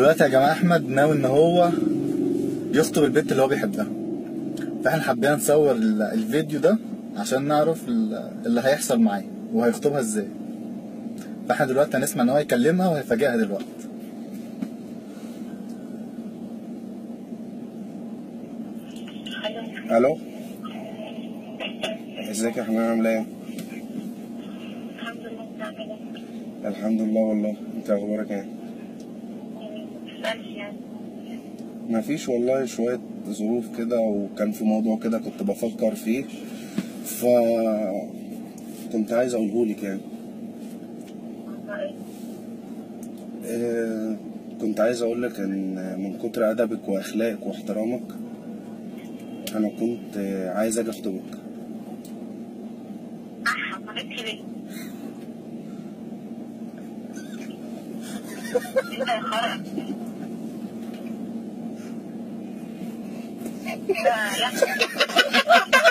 دلوقتي يا جماعه احمد ناوي ان هو يخطب البنت اللي هو بيحبها فاحنا حبينا نصور ال- الفيديو ده عشان نعرف ال- اللي هيحصل معاه وهيخطبها ازاي فاحنا دلوقتي هنسمع ان هو يكلمها وهيفاجئها دلوقتي الو ازيك يا حمام عامله ايه الحمد لله بتعمل ايه؟ الحمد لله والله انت اخبارك ايه متسألش يعني ما فيش والله شويه ظروف كده وكان في موضوع كده كنت بفكر فيه ف كنت عايز اقوله لك يعني والله ايه؟ إيه كنت عايز اقول لك ان من كتر ادبك واخلاقك واحترامك انا كنت عايز اجي اخطبك أح عملت ليه؟ ايه ده يا خرا؟ ده يا